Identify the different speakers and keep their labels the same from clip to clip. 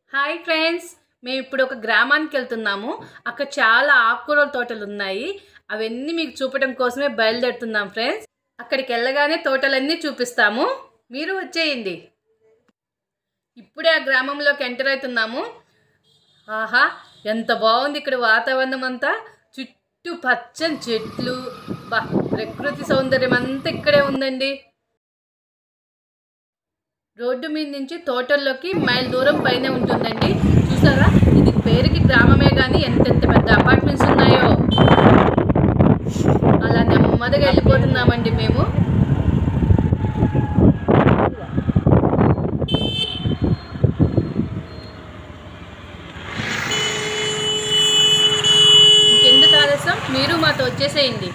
Speaker 1: Hi friends మేము ఇప్పుడు ఒక గ్రామానికి వెళ్తున్నాము అక్కడ చాలా ఆకుకూరల తోటలు ఉన్నాయి అవన్నీ మీకు చూపడం కోసమే బయలుదేరుతున్నాం ఫ్రెండ్స్ అక్కడికి వెళ్ళగానే తోటలన్నీ చూపిస్తాము మీరు వచ్చేయండి ఇప్పుడే ఆ గ్రామంలోకి ఎంటర్ అవుతున్నాము ఆహా ఎంత బాగుంది ఇక్కడ వాతావరణం అంతా చుట్టూ పచ్చని చెట్లు బా ప్రకృతి సౌందర్యం అంతా ఇక్కడే ఉందండి రోడ్డు మీద నుంచి తోటల్లోకి మైల్ దూరం పైనే ఉంటుందండి చూసారా ఇది పేరుకి గ్రామమే కానీ ఎంతెంత పెద్ద అపార్ట్మెంట్స్ ఉన్నాయో అలా నెమ్మదిగా వెళ్ళిపోతున్నామండి మేము ఇంకెందుకు ఆలస్యం మీరు మాతో వచ్చేసేయండి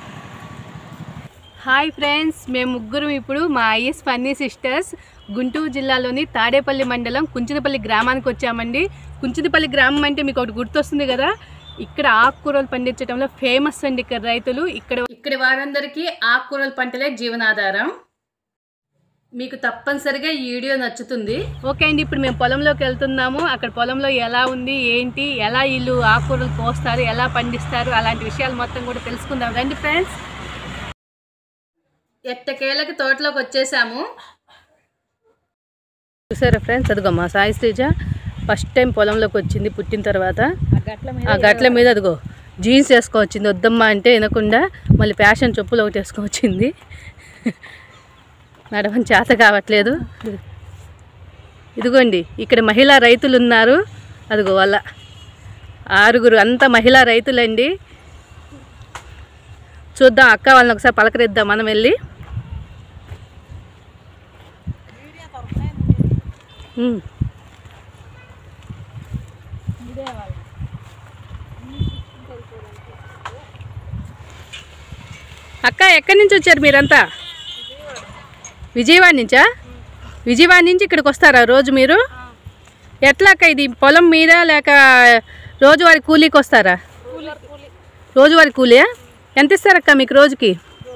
Speaker 1: హాయ్ ఫ్రెండ్స్ మేము ముగ్గురం ఇప్పుడు మా ఐఎస్ ఫన్నీ సిస్టర్స్ గుంటూరు జిల్లాలోని తాడేపల్లి మండలం కుంచినపల్లి గ్రామానికి వచ్చామండి కుంచినపల్లి గ్రామం అంటే మీకు ఒకటి గుర్తొస్తుంది కదా ఇక్కడ ఆకుకూరలు పండించడంలో ఫేమస్ అండి ఇక్కడ రైతులు ఇక్కడ ఇక్కడ వారందరికీ ఆకుకూరల పంటలే జీవనాధారం మీకు తప్పనిసరిగా ఈ వీడియో నచ్చుతుంది ఓకే అండి ఇప్పుడు మేము పొలంలోకి వెళ్తున్నాము అక్కడ పొలంలో ఎలా ఉంది ఏంటి ఎలా వీళ్ళు ఆకుకూరలు కోస్తారు ఎలా పండిస్తారు అలాంటి విషయాలు మొత్తం కూడా తెలుసుకుందాం రండి ఫ్రెండ్స్ ఎట్టకేళ్ళకి తోటలోకి వచ్చేసాము చూసారా ఫ్రెండ్స్ అదిగో మా సాయి శ్రీజ ఫస్ట్ టైం పొలంలోకి వచ్చింది పుట్టిన తర్వాత ఆ గట్ల మీద అదిగో జీన్స్ వేసుకొచ్చింది వద్దమ్మా అంటే వినకుండా మళ్ళీ ఫ్యాషన్ చెప్పులు ఒకటి వేసుకొచ్చింది నడవని చేత కావట్లేదు ఇదిగోండి ఇక్కడ మహిళా రైతులు ఉన్నారు అదిగో వాళ్ళ ఆరుగురు అంతా మహిళా రైతులండి చూద్దాం అక్క వాళ్ళని ఒకసారి పలకరిద్దాం మనం వెళ్ళి ఉమ్. అక్క ఎక్కడి నుంచి వచ్చారు మీరంతా విజయవాడ నుంచా విజయవాడ నుంచి ఇక్కడికి వస్తారా రోజు మీరు ఎట్లా అక్క ఇది పొలం మీద లేక రోజువారి కూలీకి వస్తారా రోజువారి కూలీయా ఎంత ఇస్తారక్క మీకు రోజుకి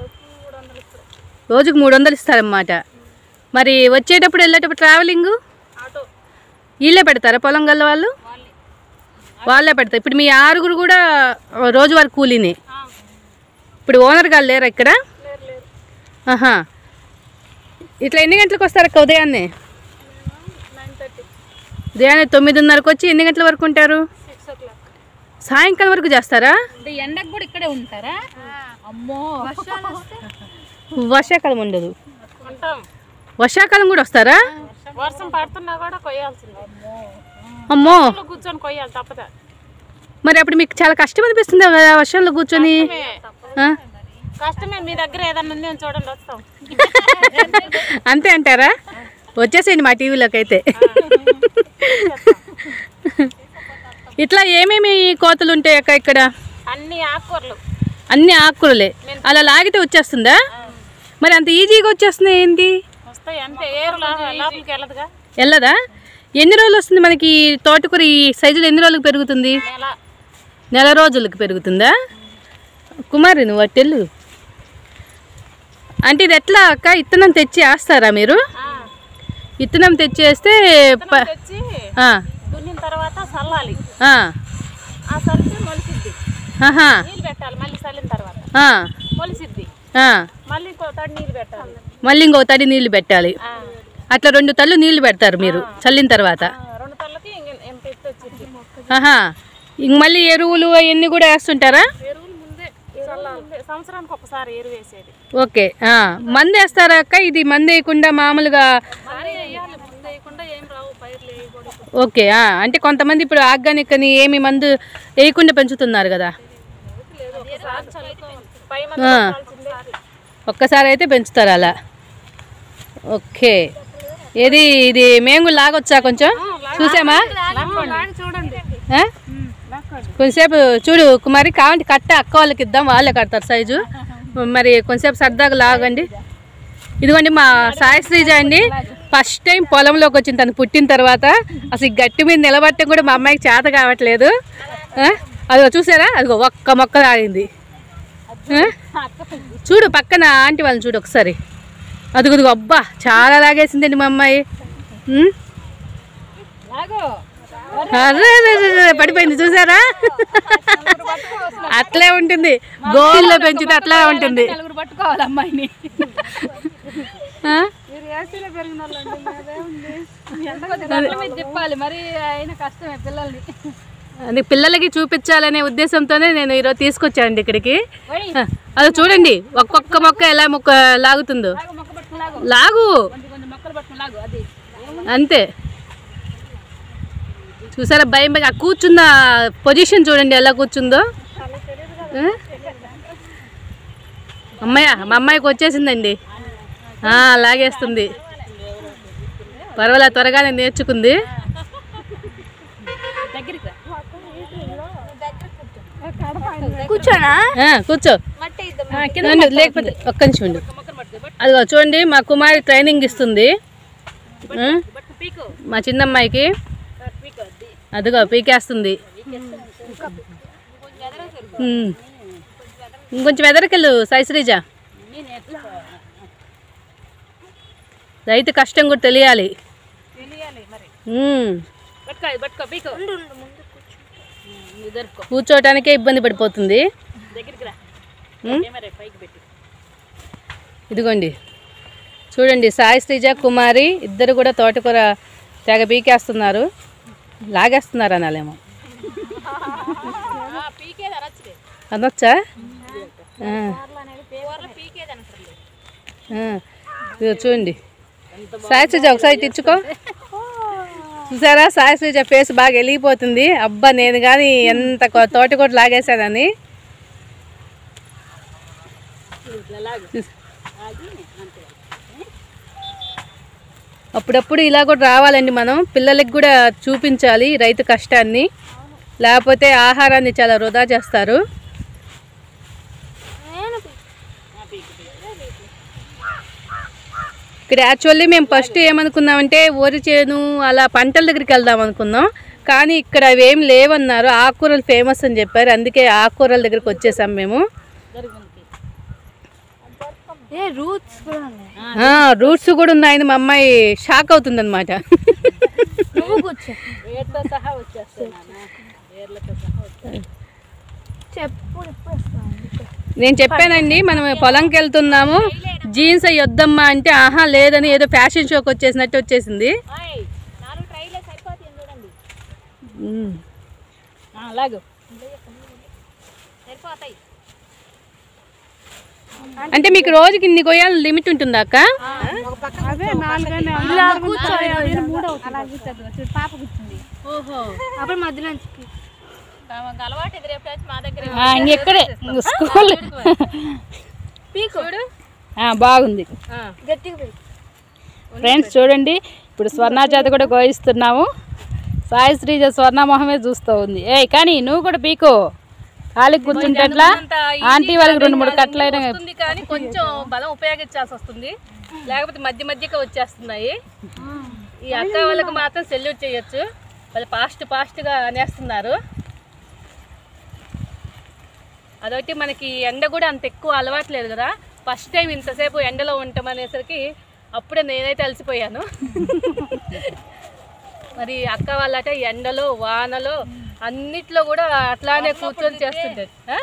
Speaker 1: రోజుకి మూడు వందలు ఇస్తారన్నమాట మరి వచ్చేటప్పుడు వెళ్ళేటప్పుడు ట్రావెలింగ్ వీళ్ళే పెడతారా పొలం గల్ల వాళ్ళు వాళ్ళే పెడతారు ఇప్పుడు మీ ఆరుగురు కూడా రోజువారి కూలీనే ఇప్పుడు ఓనర్ గారు లేరా ఇక్కడ ఆహా ఇట్లా ఎన్ని గంటలకు వస్తారక్క ఉదయాన్నే ఉదయాన్నే తొమ్మిదిన్నరకు వచ్చి ఎన్ని గంటల వరకు ఉంటారు సాయంకాలం వరకు చేస్తారా
Speaker 2: అంటే ఎండకు కూడా ఇక్కడే ఉంటారా అమ్మో
Speaker 1: వర్షాకాలం ఉండదు
Speaker 2: ఉంటాం
Speaker 1: వర్షాకాలం కూడా వస్తారా
Speaker 2: వర్షం పడుతున్నా కూడా కొయ్యాల్సింది
Speaker 1: అమ్మో
Speaker 2: ఇంట్లో కూర్చొని కొయ్యాలి తప్పదా
Speaker 1: మరి అప్పుడు మీకు చాలా కష్టం అనిపిస్తుంది కదా వర్షంలో కూర్చొని ఆ?
Speaker 2: కష్టమే మీ దగ్గర ఏదన్నా ఉంది అని చూడండి వస్తాం
Speaker 1: అంతే అంటారా వచ్చేసేయండి మా టీవీలోకి అయితే ఇట్లా ఏమేమి కోతలు ఉంటాయి అక్క ఇక్కడ
Speaker 2: అన్ని ఆకుకూరలు
Speaker 1: అన్ని ఆకుకూరలే అలా లాగితే వచ్చేస్తుందా మరి అంత ఈజీగా వచ్చేస్తున్నాయి ఏంటి
Speaker 2: వస్తాయి అంతే ఏరు లో- లోపలికి వెళ్ళదుగా
Speaker 1: వెళ్ళదా ఎన్ని రోజులు వస్తుంది మనకి ఈ తోటకూర ఈ సైజులో ఎన్ని రోజులకు పెరుగుతుంది
Speaker 2: నెల
Speaker 1: నెల రోజులకు పెరుగుతుందా కుమారి నువ్వు అట్టెళ్ళు అంటే ఇది ఎట్లా అక్క ఇత్తనం తెచ్చి వేస్తారా మీరు
Speaker 2: ఆ,
Speaker 1: ఇత్తనం తెచ్చి వేస్తే ప-
Speaker 2: తెచ్చి
Speaker 1: ఆ,
Speaker 2: దున్నిన తర్వాత చల్లాలి
Speaker 1: ఆ,
Speaker 2: ఆ చల్లితే మొలిసిద్ది
Speaker 1: ఆహా,
Speaker 2: నీళ్ళు పెట్టాలి మళ్ళీ చల్లిన తర్వాత
Speaker 1: ఆ,
Speaker 2: మొలిసిద్ది
Speaker 1: ఆ.
Speaker 2: మళ్ళీ ఇంకో తడి నీళ్ళు పెట్టాలి
Speaker 1: మళ్ళీ ఇంకో తడి నీళ్లు పెట్టాలి
Speaker 2: ఆ,
Speaker 1: అట్లా రెండు తల్లు నీళ్లు పెడతారు మీరు చల్లిన తర్వాత
Speaker 2: ఆ, రెండు తల్లకి ఇంక ఎంత ఎత్తు వచ్చింది
Speaker 1: ఆహా ఇంక మళ్ళీ ఎరువులు అవన్నీ కూడా వేస్తుంటారా
Speaker 2: ఎరువులు ముందే ఎరువులు ముందే సంవత్సరానికి ఒకసారి ఎరువు వేసేది
Speaker 1: ఓకే ఆ, మందు వేస్తారా అక్క ఇది మందు వేయకుండా మామూలుగా
Speaker 2: మళ్ళీ వేయాలి ముందు వేయకుండా ఏం రావు పైర్లు వేయకూడదు
Speaker 1: ఓకే ఆ, అంటే కొంతమంది ఇప్పుడు ఆర్గానిక్ అని ఏమి మందు వేయకుండా పెంచుతున్నారు కదా
Speaker 2: ఒకసారి చల్లుకోవాలి పై
Speaker 1: ఆ. ఒక్కసారి అయితే పెంచుతారు అలా ఓకే ఏది ఇది మేము కూడా లాగొచ్చా కొంచెం చూసామా
Speaker 2: చూడండి
Speaker 1: ఆ? కొంచెంసేపు చూడు కుమారి కావంటి కట్ట అక్క వాళ్ళకి ఇద్దాం వాళ్ళే కడతారు సైజు మరి కొంచెంసేపు సరదాగా లాగండి ఇదిగోండి మా సాయి శ్రీజ అండి ఫస్ట్ టైం పొలంలోకి వచ్చింది తను పుట్టిన తర్వాత అసలు ఈ గట్టి మీద నిలబట్టడం కూడా మా అమ్మాయికి చేత కావట్లేదు ఆ? అదిగో చూసారా అదిగో ఒక్క మొక్క రాగింది ఆ? చూడు పక్కన ఆంటీ వాళ్ళని చూడు ఒకసారి అదిగో అబ్బా చాలా లాగేసిందండి మా అమ్మాయి ఉమ్? అరే, అరే, అరే, అరే, పడిపోయింది చూసారా అట్లే ఉంటుంది గోల్లో పెంచితే అట్లే ఉంటుంది
Speaker 3: నలుగురు పట్టుకోవాలి అమ్మాయిని
Speaker 1: ఆ?
Speaker 3: గట్ల మీద తిప్పాలి మరి అయినా కష్టమే పిల్లల్ని
Speaker 1: అది పిల్లలకి చూపించాలనే ఉద్దేశంతోనే నేను ఈరోజు తీసుకొచ్చానండి ఇక్కడికి ఆ, అది చూడండి ఒక్కొక్క మొక్క ఎలా మొక్క లాగుతుందో
Speaker 3: మొక్క పట్టుకుని లాగు
Speaker 1: లాగు
Speaker 3: కొంచెం కొంచెం మొక్కలు పట్టుకుని లాగు అది
Speaker 1: అంతే చూసారా భయం భయం ఆ కూర్చున్న పొజిషన్ చూడండి ఎలా కూర్చుందో ఆ? అమ్మాయ మా అమ్మాయికి వచ్చేసిందండి ఆ, లాగేస్తుంది పర్వాలేదు త్వరగానే నేర్చుకుంది
Speaker 3: దగ్గరికి రా.
Speaker 2: కూర్చోనా
Speaker 1: ఆ, కూర్చో
Speaker 3: ఆ, కింద
Speaker 1: ఉండు, లేకపోతే ఒక్క నిమిషం ఉండు అదిగో చూడండి మా కుమారి ట్రైనింగ్ ఇస్తుంది ఆ?
Speaker 3: పట్టు పీకు
Speaker 1: మా చిన్నమ్మాయికి
Speaker 3: పీకు అది
Speaker 1: అదిగో పీకేస్తుంది ఉమ్. ఇంకొంచెం ఎదరికెళ్ళు సాయిశ్రీజ
Speaker 3: నేను నేర్చుకోవాలి
Speaker 1: రైతు కష్టం కూడా తెలియాలి
Speaker 3: తెలియాలి మరి
Speaker 1: ఉమ్.
Speaker 3: పట్టుకో ఇది పట్టుకో పీకు ఇద్దరుకో
Speaker 1: కూర్చోవటానికే ఇబ్బంది పడిపోతుంది
Speaker 3: దగ్గరికి రా
Speaker 1: ఉమ్.
Speaker 3: కెమెరా పైకి పెట్టి
Speaker 1: ఇదిగోండి చూడండి సాయి శ్రీజ కుమారి ఇద్దరు కూడా తోటకూర తెగ పీకేస్తున్నారు లాగేస్తున్నారు అనాలేమో
Speaker 3: పీకేది అనొచ్చులే
Speaker 1: అనొచ్చా ఆ,
Speaker 3: కూరలో పీకేది అనట్లేదు
Speaker 1: ఆ. ఇదిగో చూడండి సాయి శ్రీజ ఒకసారి తెచ్చుకో చూసారా సాయి శ్రీజ ఫేస్ బాగా వెలిగిపోతుంది అబ్బా నేను కానీ ఎంత కొ- తోటకూర లాగేశానని
Speaker 3: ఇట్లా లాగు
Speaker 1: చూస్-
Speaker 3: ఆగి అంతే
Speaker 1: అప్పుడప్పుడు ఇలా కూడా రావాలండి మనం పిల్లలకి కూడా చూపించాలి రైతు కష్టాన్ని లేకపోతే ఆహారాన్ని చాలా వృధా చేస్తారు
Speaker 3: ఆ, పీకు పీకు
Speaker 1: ఇక్కడ యాక్చువల్లీ మేము ఫస్ట్ ఏమనుకున్నామంటే వరి చేను అలా పంటల దగ్గరికి వెళ్దాం అనుకున్నాం కానీ ఇక్కడ అవేం లేవన్నారు ఆకుకూరలు ఫేమస్ అని చెప్పారు అందుకే ఆకుకూరల దగ్గరికి వచ్చేసాం మేము
Speaker 3: జరుగుంది
Speaker 2: ఏ రూట్స్ కూడా ఉన్నాయి
Speaker 1: రూట్స్ కూడా ఉన్నాయని మా అమ్మాయి షాక్ అవుతుంది అనమాట
Speaker 2: నువ్వు కూర్చో
Speaker 3: వేర్తో సహా వచ్చేస్తాయి నాన్న వేర్లతో సహా వచ్చేస్తాయి
Speaker 2: చెప్పు ఇప్పుడు వస్తాను
Speaker 1: నేను చెప్పానండి మనం పొలంకి వెళ్తున్నాము జీన్స్ అవి వద్దమ్మా అంటే ఆహా లేదని ఏదో ఫ్యాషన్ షోకి వచ్చేసినట్టు వచ్చేసింది
Speaker 3: ఆయ్, నాలుగు ట్రైలే సరిపోతాయి చూడండి
Speaker 1: ఉమ్.
Speaker 3: ఆ, లాగు సరిపోతాయి
Speaker 1: అంటే మీకు రోజుకి ఇన్ని కొయ్యాలి లిమిట్ ఉంటుందా అక్క
Speaker 2: ఇలా కూర్చో పాప కూర్చుంది
Speaker 1: ఓహో
Speaker 2: అప్పుడు మధ్యలో నుంచి
Speaker 3: ఆమెకు అలవాటు ఇది రేపు వచ్చి మా దగ్గర
Speaker 1: ఇక్కడే స్కూల్
Speaker 2: పీకు
Speaker 1: బాగుంది
Speaker 2: గట్టిగా పోయి
Speaker 1: ఫ్రెండ్స్ చూడండి ఇప్పుడు స్వర్ణ చేత కూడా గోయిస్తున్నాము సాయి శ్రీజ స్వర్ణ మొహమే చూస్తూ ఉంది ఏ కానీ నువ్వు కూడా పీకో ఖాళీ కూర్చుంటే ఎట్లా ఆంటీ వాళ్ళకి రెండు మూడు కట్టలైనా
Speaker 4: వస్తుంది కానీ కొంచెం బలం ఉపయోగించాల్సి వస్తుంది లేకపోతే మధ్య మధ్యగా వచ్చేస్తున్నాయి ఈ అక్క వాళ్ళకి మాత్రం సెల్యూట్ చేయొచ్చు వాళ్ళు ఫాస్ట్ ఫాస్ట్గా అనేస్తున్నారు అదొకటి మనకి ఎండ కూడా అంత ఎక్కువ అలవాట్లేదు కదా ఫస్ట్ టైం ఇంతసేపు ఎండలో ఉంటాం అనేసరికి అప్పుడే నేనైతే అలసిపోయాను మరి అక్క వాళ్ళట ఎండలో వానలో అన్నిట్లో కూడా అట్లానే కూర్చొని చేస్తుంటారు ఆ?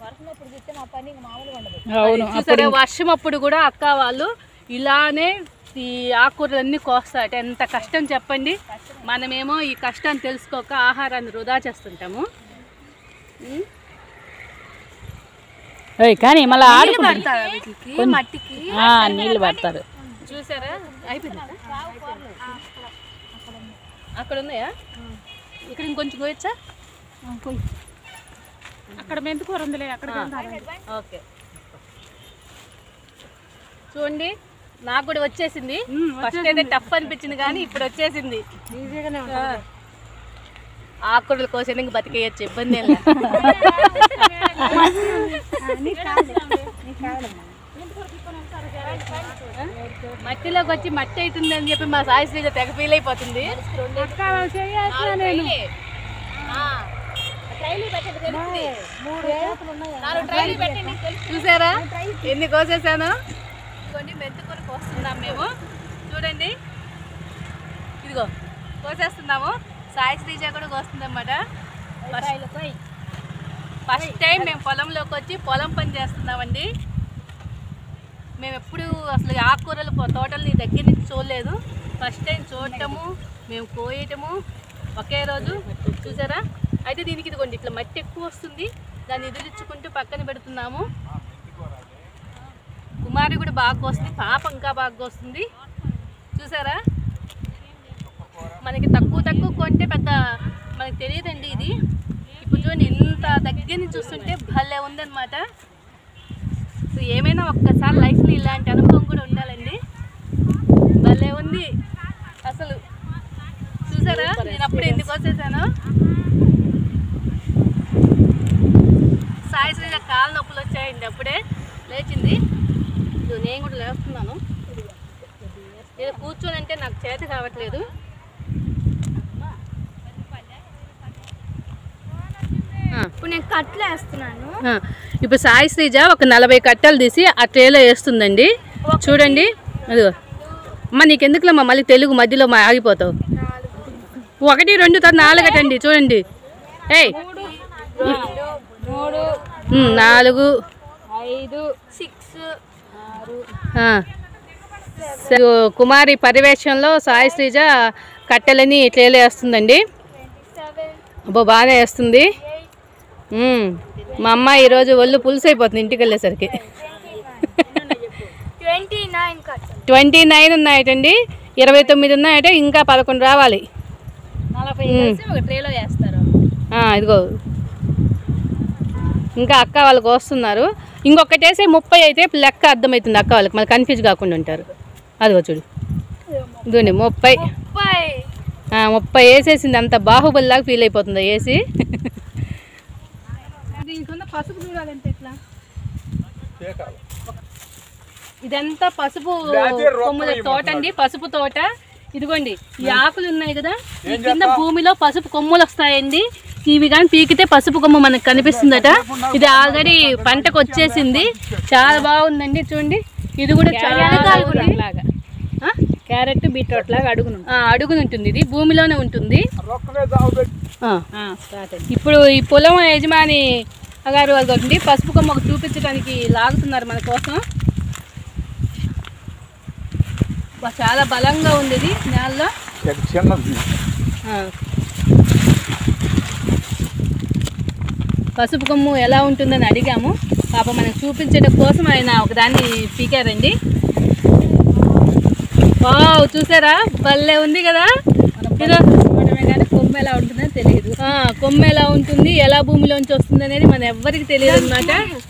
Speaker 1: అవును
Speaker 4: చూసారా వర్షం అప్పుడు కూడా అక్క వాళ్ళు ఇలానే ఈ ఆకుకూరలన్నీ కోస్తారట ఎంత కష్టం చెప్పండి మనమేమో ఈ కష్టాన్ని తెలుసుకోక ఆహారాన్ని వృధా చేస్తుంటాము
Speaker 1: ఏయ్, కానీ మళ్ళీ ఆడుకుంటారు
Speaker 2: పడతారా వీటికి మట్టికి
Speaker 1: నీళ్ళు పడతారు
Speaker 4: చూసారా అయిపోయిందా అక్కడ ఉన్నాయా ఇక్కడ ఇంకొంచెం కోయచ్చా
Speaker 3: అక్కడ మెంతుకూర ఉందిలే అక్కడ
Speaker 4: ఓకే చూడండి నాకు కూడా వచ్చేసింది ఫస్ట్ అయితే టఫ్ అనిపించింది కానీ ఇప్పుడు వచ్చేసింది
Speaker 2: ఈజీగానే
Speaker 4: ఆ. ఆకుకూరలు కోసేందుకు బతికేయచ్చు ఇబ్బంది ఏం లేదు. మట్టిలోకి వచ్చి మట్టి అవుతుంది అని చెప్పి మా సాయి శ్రీజ తెగ ఫీల్ అయిపోతుంది చూసారా ఎన్ని కోసేసాను కొన్ని మెంతుకూర కోస్తున్నాం మేము చూడండి ఇదిగో కోసేస్తున్నాము సాయి శ్రీజ కూడా కోస్తుంది అనమాట ఫస్ట్ టైం మేము పొలంలోకి వచ్చి పొలం పని చేస్తున్నామండి మేము ఎప్పుడు అసలు ఆకుకూరలు పొ- తోటల్ని దగ్గర నుంచి చూడలేదు ఫస్ట్ టైం చూడటము మేము కోయటము ఒకే రోజు చూసారా అయితే దీనికి ఇదిగోండి ఇట్లా మట్టి ఎక్కువ వస్తుంది దాన్ని ఎదిరించుకుంటూ పక్కన పెడుతున్నాము కుమారి కూడా బాగా కోస్తుంది పాప ఇంకా బాగా కోస్తుంది చూసారా మనకి తక్కువ తక్కువ కొంటే పెద్ద మనకి తెలియదండి ఇది ఇప్పుడు చూడండి ఇంత దగ్గర నుంచి చూస్తుంటే భలే ఉందన్నమాట సో ఏమైనా ఒక్కసారి లైఫ్లో ఇలాంటి అనుభవం కూడా ఉండాలండి భలే ఉంది అసలు చూసారా నేను అప్పుడు ఎందుకు వచ్చేసాను సాయి శ్రీజ కాలు నొప్పులు వచ్చాయండి అప్పుడే లేచింది ఇదిగో నేను కూడా లేస్తున్నాను నేను కూర్చొని అంటే నాకు చేత కావట్లేదు
Speaker 3: ఇప్పుడు నేను కట్లు వేస్తున్నాను
Speaker 4: ఆ, ఇప్పుడు సాయి శ్రీజ ఒక నలభై కట్టలు తీసి ఆ ట్రేలో వేస్తుందండి చూడండి అదిగో అమ్మ నీకెందుకులమ్మా మళ్ళీ తెలుగు మధ్యలో మా ఆగిపోతావు ఒకటి రెండు తర్వాత నాలుగటండి చూడండి ఏయ్
Speaker 3: మూడు
Speaker 4: ఉమ్, నాలుగు
Speaker 3: ఐదు సిక్స్ ఆరు
Speaker 4: ఆ. సో, కుమారి పర్యవేక్షణలో సాయి శ్రీజ కట్టెలని ట్రేలో వేస్తుందండి
Speaker 3: సెవెన్
Speaker 4: అబ్బో బాగానే వేస్తుంది ఉమ్, మా అమ్మ ఈరోజు ఒళ్ళు పులుసు అయిపోతుంది ఇంటికి వెళ్ళేసరికి
Speaker 3: ట్వంటీ నైన్ కట్లు
Speaker 4: ట్వంటీ నైన్ ఉన్నాయటండి ఇరవై తొమ్మిది ఉన్నాయట ఇంకా పదకొండు రావాలి
Speaker 3: నలభై
Speaker 4: ఉమ్.
Speaker 3: కలిసి ఒక ట్రేలో వేస్తారు
Speaker 4: ఆ, ఇదిగో ఇంకా అక్క వాళ్ళకి వస్తున్నారు ఇంకొకటి వేసే ముప్పై అయితే లెక్క అర్థమవుతుంది అక్క వాళ్ళకి మళ్ళీ కన్ఫ్యూజ్ కాకుండా ఉంటారు అదిగో చూడు ఇదిగోండి ముప్పై
Speaker 3: ముప్పై
Speaker 4: ఆ, ముప్పై వేసేసింది అంత బాహుబలిలాగా ఫీల్ అయిపోతుంది వేసి దీనికున్న పసుపు చూడాలంటే ఎట్లా ఇదంతా పసుపు కొమ్ముల తోట అండి పసుపు తోట ఇదిగోండి ఈ ఆకులు ఉన్నాయి కదా ఈ కింద భూమిలో పసుపు కొమ్ములు వస్తాయండి ఇవి కానీ పీకితే పసుపు కొమ్ము మనకు కనిపిస్తుందట ఇది ఆల్రెడీ పంటకు వచ్చేసింది చాలా బాగుందండి చూడండి ఇది కూడా చాలా బాగుంది.
Speaker 3: లాగా
Speaker 4: ఆ?
Speaker 3: క్యారెట్ బీట్రూట్ లాగా అడుగును
Speaker 4: ఆ, అడుగున ఉంటుంది ఇది భూమిలోనే ఉంటుంది ఆ.
Speaker 3: స్టార్ట్
Speaker 4: ఇప్పుడు ఈ పొలం యజమాని గారు అదొకటి పసుపు కొమ్మ ఒకటి చూపించడానికి లాగుతున్నారు మన కోసం బా, చాలా బలంగా ఉంది ఇది నేలలో
Speaker 5: చిన్నది
Speaker 4: ఆ. పసుపు కొమ్ము ఎలా ఉంటుందని అడిగాము పాప మనకు చూపించడం కోసం ఆయన ఒకదాన్ని పీకారండి వావ్ చూసారా భలే ఉంది కదా ఇదో
Speaker 3: చూడటమే కానీ కొమ్మ ఎలా ఉంటుందో తెలియదు
Speaker 4: ఆ, కొమ్మ ఎలా ఉంటుంది ఎలా భూమిలోంచి వస్తుంది అనేది మన ఎవ్వరికి తెలియదు అనమాట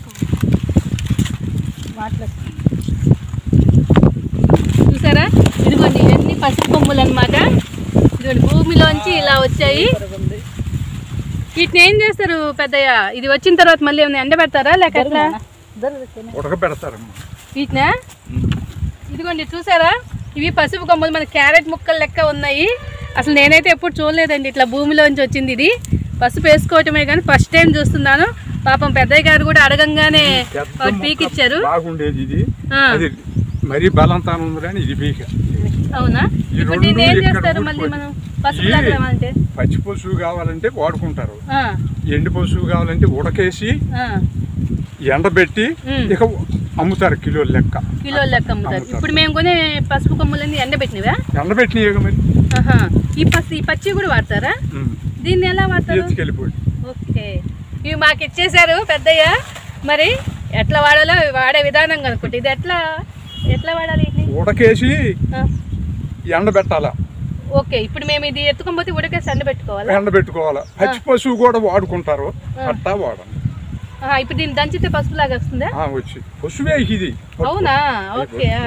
Speaker 4: చూసారా ఇదిగోండి ఇవన్నీ పసుపు కొమ్ములు అనమాట ఇదిగోండి భూమిలోంచి ఇలా వచ్చాయి వీటిని ఏం చేస్తారు పెద్దయ్య ఇది వచ్చిన తర్వాత మళ్ళీ ఏమైనా ఎండబెడతారా లేక ఎట్లా
Speaker 5: ఉడకబెడతారమ్మా
Speaker 4: వీటినా ఇదిగోండి చూసారా ఇవి పసుపు కొమ్మలు మన క్యారెట్ ముక్కలు లెక్క ఉన్నాయి అసలు నేనైతే ఎప్పుడు చూడలేదండి ఇట్లా భూమిలోంచి వచ్చింది ఇది పసుపు వేసుకోవటమే కానీ ఫస్ట్ టైం చూస్తున్నాను పాపం పెద్దయ్య గారు కూడా అడగంగానే
Speaker 5: పెద్ద
Speaker 4: వాడు
Speaker 5: మొక్క
Speaker 4: పీకిచ్చారు
Speaker 5: బాగుండేది ఇది
Speaker 4: ఆ,
Speaker 5: అది మరీ బలంతానం ఉంది కానీ ఇది పీక
Speaker 4: అవునా
Speaker 5: ఈ
Speaker 4: ఇప్పుడు
Speaker 5: రెండు
Speaker 4: దీన్ని ఏం
Speaker 5: ఇక్కడ
Speaker 4: చేస్తారు
Speaker 5: ఊరుకోదు.
Speaker 4: మళ్ళీ మనం పసుపు
Speaker 5: ఈ-
Speaker 4: లాగడమంటే
Speaker 5: పచ్చి పశువు కావాలంటే వాడుకుంటారు
Speaker 4: ఆ,
Speaker 5: ఎండు పశువు కావాలంటే ఉడకేసి
Speaker 4: ఆ,
Speaker 5: ఎండబెట్టి
Speaker 4: ఉమ్.
Speaker 5: ఇక అమ్ముతారు కిలోల లెక్క
Speaker 4: కిలోల లెక్క అమ్ముతారు
Speaker 5: అమ్ముతారు.
Speaker 4: ఇప్పుడు మేము కొనే పసుపు కొమ్ములన్నీ ఎండబెట్టినవా
Speaker 5: ఎండబెట్టినవి మరి
Speaker 4: ఆహా. ఈ పసు ఈ పచ్చి కూడా వాడతారా
Speaker 5: ఉమ్.
Speaker 4: దీన్ని ఎలా వాడతారు
Speaker 5: ఎత్తుకెళ్ళిపోయి
Speaker 4: ఓకే ఇవి మాకు ఇచ్చేసారు పెద్దయ్య మరి ఎట్లా వాడాలో వాడే విధానం కనుక్కుంటే ఇది ఎట్లా ఎట్లా వాడాలి వీటిని?
Speaker 5: ఉడకేసి
Speaker 4: ఆ,
Speaker 5: ఎండబెట్టాలా
Speaker 4: ఓకే ఇప్పుడు మేము ఇది ఎత్తుకొని ఉడకేసి ఎండ పెట్టుకోవాలా
Speaker 5: ఎండబెట్టుకోవాలా పచ్చి పశువు కూడా వాడుకుంటారు అట్టా వాడండి
Speaker 4: ఆహా, ఇప్పుడు దీన్ని దంచితే పసుపు లాగా వస్తుందా
Speaker 5: ఆ, వచ్చి పశువే ఇది
Speaker 4: అవునా ఓకే ఆ.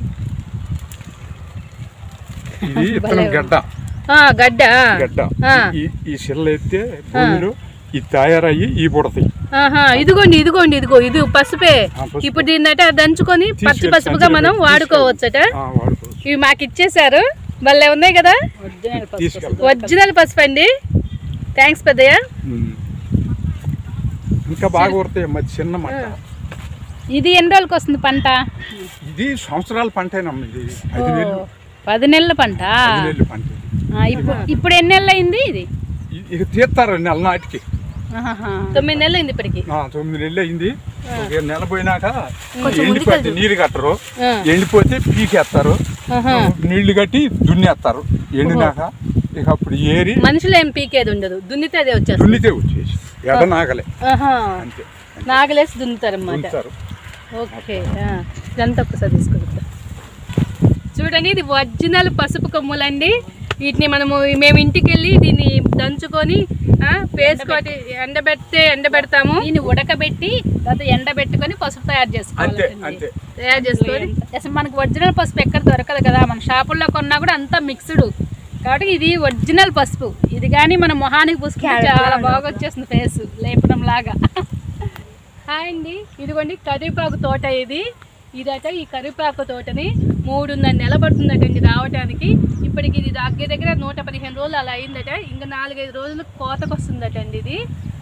Speaker 5: ఇది ఇతనం గడ్డ
Speaker 4: ఆ, గడ్డ
Speaker 5: గడ్డ
Speaker 4: ఆ.
Speaker 5: ఈ ఈ సిల్ల ఎత్తే భూమిలో ఇది తయారయ్యి ఈ పుడతాయి
Speaker 4: ఆహా ఇదిగోండి ఇదిగోండి ఇదిగో ఇది పసుపే
Speaker 5: ఆ, పసుపు.
Speaker 4: ఇప్పుడు దీన్నట దంచుకొని పచ్చి
Speaker 5: తీసుకెళ్ళి
Speaker 4: పసుపుగా
Speaker 5: సంచిలో
Speaker 4: మనం
Speaker 5: పెట్టి
Speaker 4: వాడుకోవచ్చట
Speaker 5: ఆ, వాడుకోవచ్చు
Speaker 4: ఇవి మాకు ఇచ్చేసారు భలే ఉన్నాయి కదా
Speaker 5: తీసుకెళ్తాం
Speaker 4: ఒరిజినల్ పసుపు అండి థ్యాంక్స్ పెద్దయ్య
Speaker 5: ఉమ్. ఇంకా బాగా కొడతాయి మరి చిన్న మట్ట
Speaker 3: ఇది ఎన్ని రోజులకి వస్తుంది పంట
Speaker 5: ఇది సంవత్సరాల పంటేనమ్మ ఇది పది నెలలు
Speaker 3: పది నెలల పంట
Speaker 5: పది నెలలు పంట ఇది.
Speaker 3: ఆ, ఇప్పుడు ఇప్పుడు ఎన్ని నెలలు అయింది ఇది
Speaker 5: ఇ- ఇక తీస్తారు నెల నాటికి
Speaker 3: ఆహాహా.
Speaker 4: తొమ్మిది నెలలు అయింది ఇప్పటికి
Speaker 5: ఆ, తొమ్మిది నెలలు అయింది ఒక నెల పోయినాక ఎండిపోతే నీరు కట్టరు
Speaker 4: ఆ.
Speaker 5: ఎండిపోతే పీకేస్తారు
Speaker 4: ఆహా.
Speaker 5: నీళ్లు కట్టి దున్నేస్తారు ఎండినాక ఇక అప్పుడు ఏరి
Speaker 4: మనుషులు ఏం పీకేది ఉండదు దున్నితే అదే వచ్చేస్తుంది
Speaker 5: దున్నితే వచ్చేసి ఎడ నాగలే
Speaker 4: ఆహా.
Speaker 5: అంతే
Speaker 4: నాగలేసి దున్నుతారన్నమాట
Speaker 5: దున్నుతారు
Speaker 4: ఓకే ఆ, ఇదంతా ఒకసారి తీసుకుంటా చూడండి ఇది ఒరిజినల్ పసుపు కొమ్ములండి వీటిని మనము మేము ఇంటికి వెళ్ళి దీన్ని దంచుకొని ఫేస్ కోటి ఎండబెడితే ఎండబెడతాము
Speaker 3: దీన్ని ఉడకబెట్టి తర్వాత ఎండబెట్టుకొని పసుపు తయారు
Speaker 5: అంతే
Speaker 3: చేసుకోవాలి
Speaker 5: అంతే
Speaker 4: తయారు చేసుకొని
Speaker 3: అసలు మనకు ఒరిజినల్ పసుపు ఎక్కడ దొరకదు కదా మన షాపుల్లో కొన్నా కూడా అంతా మిక్స్డ్ కాబట్టి ఇది ఒరిజినల్ పసుపు ఇది కానీ మన మొహానికి పూసుకుంటే చాలా బాగా వచ్చేస్తుంది ఫేస్ లేపడం లాగా
Speaker 4: హాయ్ అండి ఇదిగోండి కరివేపాకు తోట ఇది ఇదట ఈ కరివేపాకు తోటని మూడున్నర నెల పడుతుందటండి రావటానికి ఇప్పటికి ఇది దగ్గర దగ్గర నూట పదిహేను రోజులు అలా అయిందట ఇంకా నాలుగైదు రోజులు కోతకు వస్తుందటండి ఇది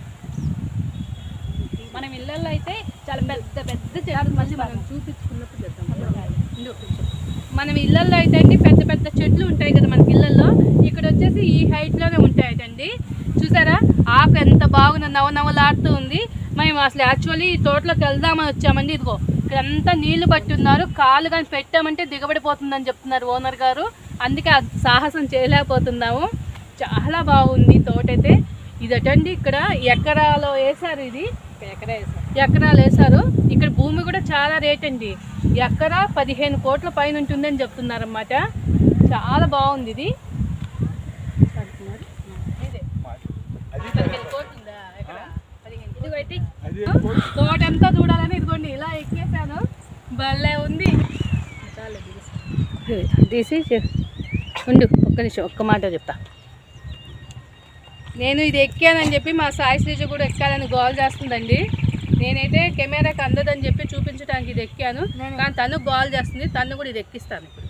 Speaker 3: మనం ఇళ్ళల్లో అయితే చాలా పెద్ద పెద్ద చెట్లు
Speaker 4: మళ్ళీ మనం చూపించుకున్నప్పుడు చేద్దాం. ఇందు ఒక నిమిషం. మనం ఇళ్ళల్లో అయితే అండి పెద్ద పెద్ద చెట్లు ఉంటాయి కదా మనకి ఇళ్ళల్లో ఇక్కడ వచ్చేసి ఈ హైట్లోనే ఉంటాయటండి చూసారా ఆకు ఎంత బాగుంది నవ్వ నవ్వలాడుతూ ఉంది మేము అసలు యాక్చువల్లీ ఈ తోటలోకి వెళ్దామని వచ్చామండి ఇదిగో ఇక్కడంతా నీళ్లు పట్టి ఉన్నారు కాలు కానీ పెట్టామంటే దిగబడిపోతుందని చెప్తున్నారు ఓనర్ గారు అందుకే ఆ సాహసం చేయలేకపోతున్నాము చాలా బాగుంది తోట అయితే ఇదటండి ఇక్కడ ఎకరాలో వేశారు ఇది
Speaker 3: ఎకరా వేసాం.
Speaker 4: ఎకరాలు వేశారు ఇక్కడ భూమి కూడా చాలా రేట్ అండి ఎకరా పదిహేను కోట్ల పైన ఉంటుందని చెప్తున్నారన్నమాట చాలా బాగుంది ఇది ఇదే. పదిహేను కోట్లు ఉందా ఎకరా? పదిహేను. ఇదిగో అయితే
Speaker 5: అది
Speaker 4: తోట అంతా చూడాలని ఇదిగోండి ఇలా ఎక్కేసాను భలే ఉంది తీసి చెప్- ఉండు ఒక్క నిమిషం ఒక్క మాట చెప్తా నేను ఇది ఎక్కానని చెప్పి మా సాయి శ్రీజ కూడా ఎక్కాలని గోల్ చేస్తుందండి నేనైతే కెమెరాకి అందదని చెప్పి చూపించడానికి ఇది ఎక్కాను కానీ తను గోల్ చేస్తుంది తను కూడా ఇది ఎక్కిస్తాను ఇప్పుడు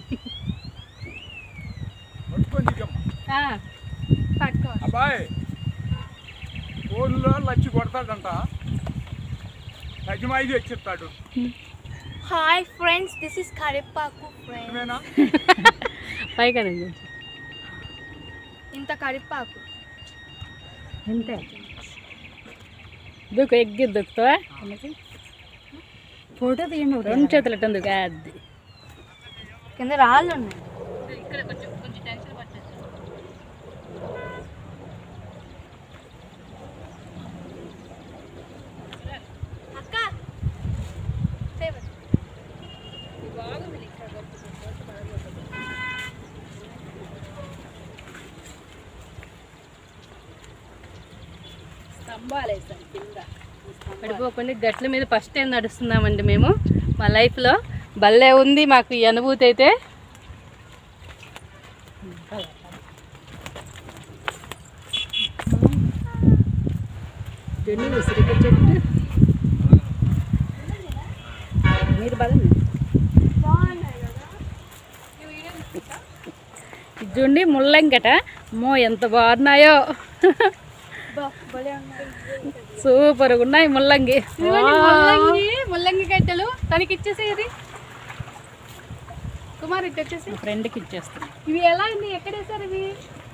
Speaker 5: పట్టుకొని దిగమ్మా.
Speaker 4: ఆ, పట్టుకో
Speaker 5: అబ్బాయి ఫోన్లో Lachchi కొడతాడంట లజ్జమాయి ఎక్కిస్తాడు
Speaker 6: Hi friends, this is Karipaku friends.
Speaker 5: ఏమేనా
Speaker 4: పైగానండి
Speaker 6: ఇంత కరిపాకు
Speaker 4: అంతే దుక్కు ఎగ్గి దుక్కుతావా
Speaker 3: ఫోటో తీయండి ఒకటి.
Speaker 4: రెండు చేతులు ఎట్టంది అది
Speaker 6: కింద రాళ్ళు ఉన్నాయి
Speaker 4: ఇక్కడ కొంచెం కొంచెం టెన్షన్ పట్టేది
Speaker 6: అక్క ఫేవర్
Speaker 3: స్తంభాలు వేసాను కింద
Speaker 4: పడిపోకుండా గట్ల మీద ఫస్ట్ టైం నడుస్తున్నామండి మేము మా లైఫ్లో భలే ఉంది మాకు ఈ అనుభూతి అయితే
Speaker 3: జెండు ఉసిరికాయ చెట్టు మీరు పదండి ఇది చూడండి ముల్లంగట అమ్మో ఎంత బాగున్నాయో సూపర్గా ఉన్నాయి ముల్లంగి
Speaker 4: ముల్లంగి ముల్లంగి గడ్డలు తనకి ఇచ్చేసేది కుమార్ ఇటు వచ్చేసి
Speaker 3: మా ఫ్రెండ్కి ఇచ్చేస్తాను
Speaker 4: ఇవి ఎలా ఉంది ఎక్కడ వేసారు ఇవి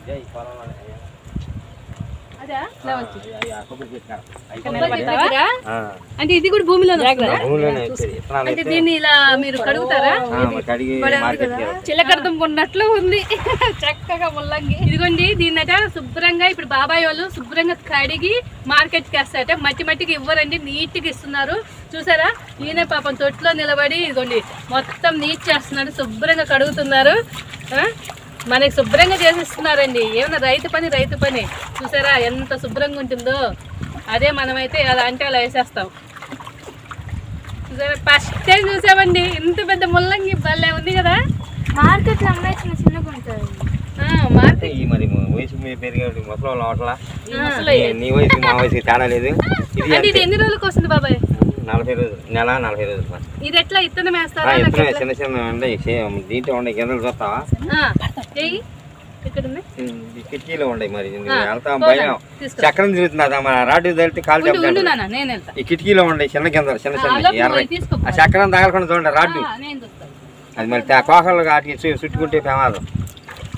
Speaker 4: అదా ఇలా వచ్చి. కొబ్బరి చెట్టు దగ్గర? అంటే ఇది కూడా భూమిలో అంటే దీన్ని ఇలా మీరు కడుగుతారా చిలకడతం కొన్నట్లు ఉంది చక్కగా ముల్లంగి ఇదిగోండి దీన్నట శుభ్రంగా ఇప్పుడు బాబాయ్ వాళ్ళు శుభ్రంగా కడిగి మార్కెట్కి వేస్తారట మట్టి మట్టికి ఇవ్వరండి నీట్గా ఇస్తున్నారు చూసారా ఈయన పాపం తొట్లో నిలబడి ఇదిగోండి మొత్తం నీట్ చేస్తున్నారు శుభ్రంగా కడుగుతున్నారు ఆ? మనకి శుభ్రంగా చేసిస్తున్నారండి ఏమన్నా రైతు పని రైతు పని చూసారా ఎంత శుభ్రంగా ఉంటుందో అదే మనమైతే అలా అంటే అలా వేసేస్తాం చూసారా ఫస్ట్ టైం చూసామండి ఇంత పెద్ద ముల్లంగి భలే ఉంది కదా
Speaker 6: మార్కెట్లో అమ్మాయి చిన్న చిన్నగా ఉంటుంది
Speaker 4: ఆ, మార్కెట్
Speaker 7: ఈ మరి వయసు మీ పెరిగాడు ముసలి అవట్లా
Speaker 3: ఈ ముసలి
Speaker 7: నీ వయసు మా వయసు తేడా లేదు ఇది
Speaker 4: అంటే ఇది ఎన్ని రోజులకు వస్తుంది బాబాయ్
Speaker 7: నలభై రోజులు నెల నలభై రోజులు మరి.
Speaker 4: ఇది ఎట్లా ఇత్తనం
Speaker 7: ఆ,
Speaker 4: వేస్తారా
Speaker 7: ఎప్పుడైనా చిన్న చిన్న ఉండే దీంట్లో ఉండే గింజలు చూస్తావా
Speaker 4: ఏయ్ ఇక్కడ ఉన్నాయి
Speaker 7: ఈ కిటికీలో ఉండే మరి ఇది
Speaker 4: ఆ,
Speaker 7: వెళ్తాం
Speaker 4: పోనా,
Speaker 7: భయం
Speaker 4: తీసుకో.
Speaker 7: చక్రం తిరుగుతున్నదా మన రాటు తగిలితే కాలు
Speaker 4: ఉండు ఉండు
Speaker 7: దెబ్బతింటది.
Speaker 4: నాన్న నేను వెళ్తా
Speaker 7: ఈ కిటికీలో ఉండే చిన్న గింజలు చిన్న
Speaker 4: ఆ,
Speaker 7: చిన్న
Speaker 4: లోపలికి
Speaker 7: ఎర్ర
Speaker 4: పోయి తీసుకో
Speaker 7: ఆ చక్రం తగలకుండా చూడండి రాడ్డు
Speaker 4: ఆ, నేను చూస్తాను
Speaker 7: అది మరి తా- కోకలు వాటికి చు- చుట్టుకుంటే ప్రమాదం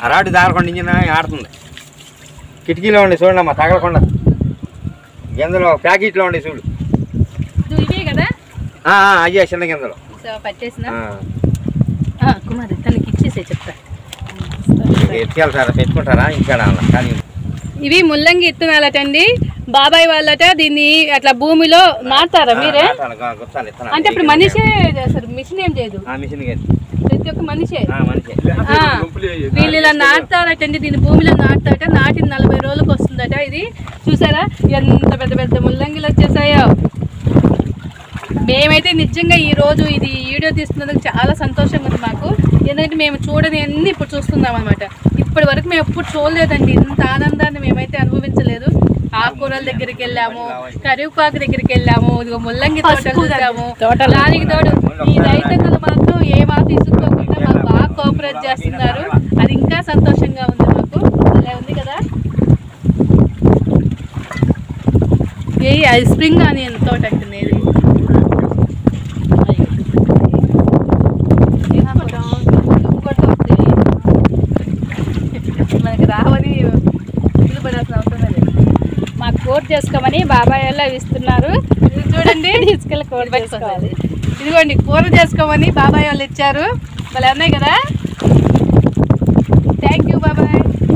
Speaker 7: ఆ రాటు దారకుండా ఇంజిన్ ఆడుతుంది కిటికీలో ఉండి చూడండి అమ్మా తగలకుండా గింజలు ప్యాకెట్లో ఉండి చూడు
Speaker 4: ఇది ఇవే కదా
Speaker 7: ఆ, ఆ, అయ్యా చిన్న గింజలు
Speaker 4: సో పట్టేసిన
Speaker 7: ఆ,
Speaker 4: కుమారి తనకి ఇచ్చేసే చెప్తా
Speaker 7: ఎత్తుకెళ్తారా పెట్టుకుంటారా ఇంకా కానీ
Speaker 4: ఇవి ముల్లంగి ఇత్తనాలటండి బాబాయ్ వాళ్ళట దీన్ని అట్లా భూమిలో నాటారా మీరే
Speaker 7: గుర్తాలి ఇత్తనాలు.
Speaker 4: అంటే ఇప్పుడు మనిషే చేస్తారు మిషన్ ఏం చేయదు
Speaker 7: ఆ మిషన్ గారి
Speaker 4: ప్రతి ఒక్క మనిషే
Speaker 7: మనిషి
Speaker 4: ఆ, వీళ్ళు ఇలా నాటుతారటండి దీన్ని భూమిలో నాటుతారట నాటిన నలభై రోజులకు వస్తుందట ఇది చూసారా ఎంత పెద్ద పెద్ద ముల్లంగిలు వచ్చేసాయో మేమైతే నిజంగా ఈ రోజు ఇది వీడియో తీస్తున్నందుకు చాలా సంతోషంగా ఉంది మాకు ఎందుకంటే మేము చూడని అన్ని ఇప్పుడు చూస్తున్నాం అనమాట ఇప్పటి వరకు మేము ఎప్పుడు చూడలేదండి ఇంత ఆనందాన్ని మేమైతే అనుభవించలేదు ఆకుకూరల దగ్గరికి వెళ్ళాము కరివేపాకు దగ్గరికి వెళ్ళాము ఇదిగో ముల్లంగి తోటలు చూసాము దానికి తోడు ఈ రైతన్నలు మాత్రం ఏ మాట తీసుకోకుండా మాకు బాగా కోఆపరేట్ చేస్తున్నారు అది ఇంకా సంతోషంగా ఉంది మాకు అలా ఉంది కదా ఏ అది స్ప్రింగ్ ఆనియన్ తోట అంటుంది ఇది మనకి రావని ఇల్లు పడాల్సిన అవసరం లేదు
Speaker 3: మాకు కోట్ చేసుకోమని బాబాయ్ వాళ్ళు అవి ఇస్తున్నారు
Speaker 4: ఇది చూడండి
Speaker 3: తీసుకెళ్ళి కోట్ చేసుకోవాలి
Speaker 4: ఇదిగోండి కూర చేసుకోమని బాబాయ్ వాళ్ళు ఇచ్చారు భలే ఉన్నాయి కదా థ్యాంక్ యూ బాబాయ్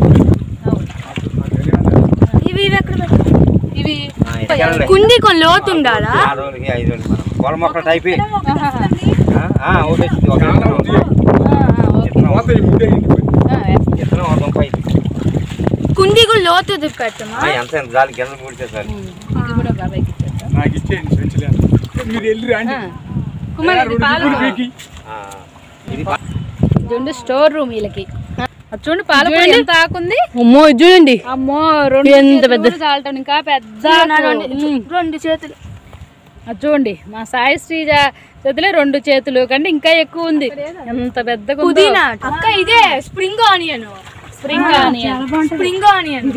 Speaker 6: ఇవి ఇవి ఎక్కడ పెట్టాలి?
Speaker 4: ఇవి
Speaker 6: కుండి కొన్ని లోతు ఉండాలా
Speaker 7: ఆ రోజులకి ఐదు రోజులు మనం పొల మొక్కలు టైప్ ఒకటి వచ్చింది ఒక విత్తనం ఉంది. విత్తనం
Speaker 5: పోతే ఈ ముద్దే ఇంటిపోయింది
Speaker 7: విత్తనం ఒక దుంప అయింది.
Speaker 6: కుండి కూడా లోతు పెట్టమా
Speaker 7: ఆ, ఎంత ఎంత జాలి గింజలు పూడితే చాలు
Speaker 4: ఇది కూడా బాబాయ్కి ఇచ్చేద్దాం
Speaker 5: నాకు ఇచ్చేయండి సంచలేదు మీరు వెళ్ళి రాండి
Speaker 4: కుమార్ ఇది పాలు
Speaker 5: ఇప్పుడు పీకి
Speaker 7: ఆ, ఇది బా-
Speaker 3: చూడండి స్టోర్ రూమ్ వీళ్ళకి అది చూడండి పాల పొడి ఎంత ఆకుంది
Speaker 4: అమ్మో ఇది చూడండి
Speaker 3: అమ్మో రెండు
Speaker 4: ఎంత
Speaker 3: చేతులు
Speaker 4: పెద్ద-
Speaker 3: కూడా చాలటం ఇంకా పెద్ద ఆకు.
Speaker 6: రెండు చేతులు
Speaker 3: అది చూడండి మా సాయి శ్రీజ చేతులే రెండు చేతులు కంటే ఇంకా ఎక్కువ ఉంది ఎంత పెద్దగా ఉందో.
Speaker 6: పుదీనా అక్క ఇదే spring onion
Speaker 3: spring onion
Speaker 6: spring onion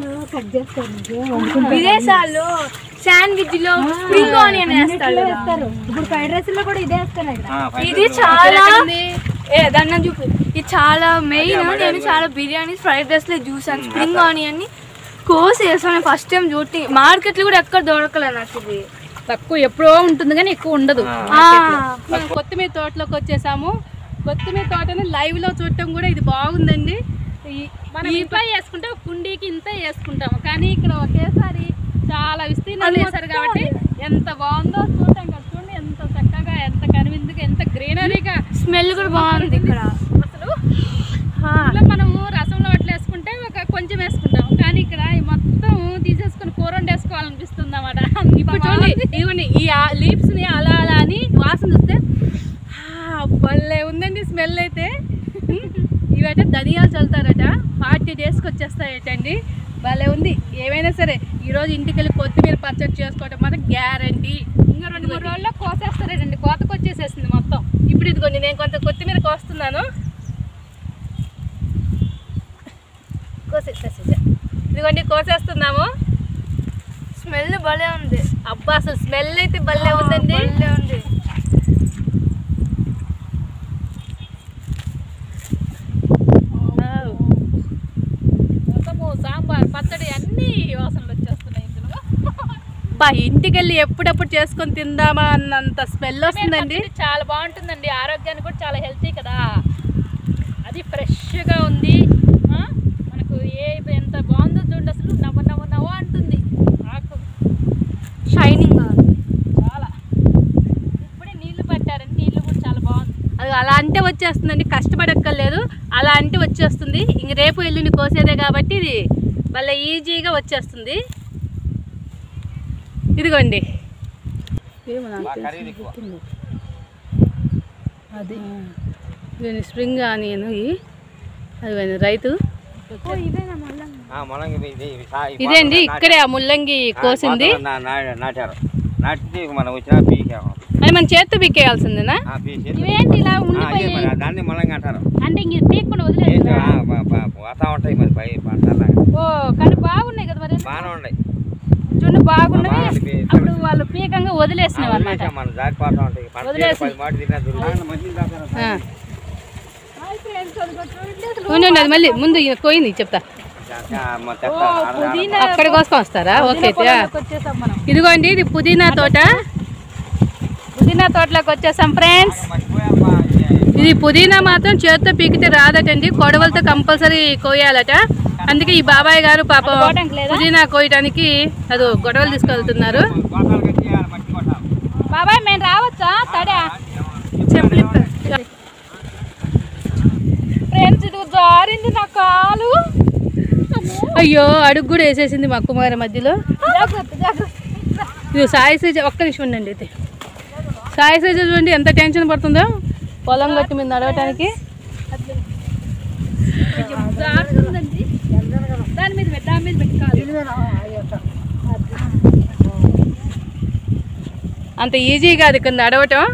Speaker 6: విదేశాల్లో శాండ్విచ్ లో స్ప్రింగ్ ఆనియన్ వేస్తారు
Speaker 8: ఇప్పుడు ఫ్రైడ్ రైస్ లో కూడా ఇదే వేస్తాను
Speaker 7: ఆ, ఫైవ్
Speaker 6: ఇది చాలా ఏ దాన్ని చూపు ఇది చాలా మెయిన్ నేను చాలా బిర్యానీ ఫ్రైడ్ రైస్ లో చూసాను స్ప్రింగ్ ఆనియన్ ని కోసి వేసాను ఫస్ట్ టైం చూసి మార్కెట్ లో కూడా ఎక్కడ దొరకలేదు నాకు ఇది
Speaker 3: తక్కువ ఎప్పుడో ఉంటుంది కానీ ఎక్కువ ఉండదు
Speaker 6: ఆ,
Speaker 4: మనం కొత్తిమీర తోటలోకి వచ్చేసాము కొత్తిమీర తోటని లైవ్ లో చూడటం కూడా ఇది బాగుందండి ఈ-
Speaker 3: మనం ఇంట్లో వేసుకుంటే ఒక కుండీకి ఇంత వేసుకుంటాము కానీ ఇక్కడ ఒకేసారి చాలా విస్తీర్ణం వేశారు కాబట్టి ఎంత బాగుందో చూడటం కదా చూడండి ఎంత చక్కగా ఎంత కనువిందుగా ఎంత గ్రీనరీగా
Speaker 6: స్మెల్ కూడా బాగుంది ఇక్కడ
Speaker 3: అసలు ఇంట్లో మనము రసంలో అట్లా వేసుకుంటే ఒక కొంచెం వేసుకుంటాం కానీ ఇక్కడ ఈ మొత్తం తీసేసుకుని కూర వండేసుకోవాలనిపిస్తుంది అన్నమాట
Speaker 4: ఇప్పుడు చూడండి ఇదిగోండి ఈ లీవ్స్ ని అలా అలా అని వాసన చూస్తే ఆ, భలే ఉందండి స్మెల్ అయితే ఇవైతే ధనియాలు చల్లుతారట ఫార్టీ డేస్కి వచ్చేస్తాయటండి భలే ఉంది ఏమైనా సరే ఈరోజు ఇంటికి వెళ్ళి కొత్తిమీర పచ్చడి చేసుకోవటం మాత్రం గ్యారంటీ
Speaker 3: ఇంకా రెండు మూడు రోజుల్లో కోసేస్తారండి కోతకు వచ్చేసేసింది మొత్తం
Speaker 4: ఇప్పుడు ఇదిగోండి నేను కొంత కొత్తిమీర కోస్తున్నాను కోసేసేసే ఇదిగోండి కోసేస్తున్నాము
Speaker 6: స్మెల్ భలే ఉంది
Speaker 4: అబ్బా అసలు స్మెల్ అయితే భలే ఉందండి
Speaker 6: భలే ఉంది
Speaker 4: వావ్.
Speaker 3: మొత్తము సాంబార్ పచ్చడి అన్ని వాసనలు వచ్చేస్తున్నాయి ఇందులో
Speaker 4: బా ఇంటికి వెళ్ళి ఎప్పుడప్పుడు చేసుకొని తిందామా అన్నంత స్మెల్ వస్తుందండి
Speaker 3: పచ్చడి చాలా బాగుంటుందండి ఆరోగ్యానికి కూడా చాలా హెల్తీ కదా అది ఫ్రెష్గా ఉంది ఆ, మనకు ఏ ఎంత బాగుందో చూడండి అసలు నవ్వ నవ్వ నవ్వ అంటుంది ఆకు
Speaker 6: షైనింగ్
Speaker 3: చాలా ఇప్పుడే నీళ్లు పట్టారండి నీళ్లు కూడా చాలా బాగుంది
Speaker 4: అది అలా అంటే వచ్చేస్తుందండి కష్టపడక్కర్లేదు అలా అంటే వచ్చేస్తుంది ఇంక రేపు ఎల్లుండి కోసేదే కాబట్టి ఇది భలే ఈజీగా వచ్చేస్తుంది ఇదిగోండి
Speaker 7: బాగా ఖరీదు ఎక్కువ
Speaker 4: అది ఇవన్నీ స్ప్రింగ్ ఆనియన్ ఇవి అదిగోండి రైతు
Speaker 7: ఆ, మొలంగి ఇది ఇవి సా- ఈ
Speaker 4: ఇదే అండి
Speaker 7: పాతలో
Speaker 4: ఇక్కడే ఆ ముల్లంగి
Speaker 7: నాటారు.
Speaker 4: కోసింది
Speaker 7: ఆ, పాతలో నా- నా- నాటారు నాటితే ఇక మనం వచ్చిన పీకాము
Speaker 4: అది మన చేత్తో పీకేయాల్సిందేనా
Speaker 7: ఆ, పీసి
Speaker 3: ఇవేంటి ఇలా
Speaker 7: ఆ, అదే
Speaker 3: ఉండిపోయి
Speaker 7: మరి దాన్ని మొలంగి అంటారు
Speaker 3: అంటే ఇంక ఇది పీక్కుండా వదిలేదు
Speaker 7: ఏంటి, ఆ, ప- ప- పోతా ఉంటాయి మరి పై పంటలా
Speaker 3: ఓ కానీ బాగున్నాయి కదా మరి
Speaker 7: బాగానే ఉన్నాయి
Speaker 3: చూడండి బాగున్నవి
Speaker 7: బాగుంది.
Speaker 3: అప్పుడు వాళ్ళు పీకంగా వదిలేసినాం అనమాట
Speaker 7: వదిలేసాం మనం జారిపోతా ఉంటాయి పంట
Speaker 3: వదిలేసి.
Speaker 7: పది మాట తిన్నా దొరుకుతుంది.
Speaker 4: ఆ.
Speaker 1: ఉండండి అది మళ్ళీ ముందు ఇక పోయింది చెప్తా
Speaker 7: అమ్మ తెస్తా. ఆడ-
Speaker 1: అక్కడ కోసం వస్తారా ఓకే అయితే.
Speaker 3: వచ్చేసాం మనం
Speaker 1: ఇదిగోండి ఇది పుదీనా తోట
Speaker 3: పుదీనా తోటలోకి వచ్చేసాం ఫ్రెండ్స్
Speaker 7: మర్చిపోయామ్మా.
Speaker 1: ఇది పుదీనా మాత్రం చేతితో పీకితే రాదటండి కొడవలతో కంపల్సరీ కోయాలట అందుకే ఈ బాబాయ్ గారు పాపం
Speaker 3: కోయడానికి లేదా?
Speaker 1: పుదీనా కోయడానికి అది గొడవలు తీసుకెళ్తున్నారు
Speaker 7: గోతాలు కట్టేయాలి, మర్చిపోతాం.
Speaker 3: బాబాయ్ మేము రావచ్చా తడా ఫ్రెండ్స్ ఇది జారింది నా కాలు
Speaker 1: అయ్యో అడుగు కూడా వేసేసింది మా కుమారి మధ్యలో
Speaker 3: జాగ్రత్త జాగ్రత్త
Speaker 1: ఇది సాయి సైజ్ ఒక్క నిమిషం ఉండండి అయితే సాయి సైజ్ చూడండి ఎంత టెన్షన్ పడుతుందో పొలం గట్టి మీద నడవటానికి
Speaker 3: జారుతుందండి దాని మీద పెట్టు, దాని మీద పెట్టుకోవాలి
Speaker 1: అంత ఈజీ కాదు ఇక్కడ నడవటం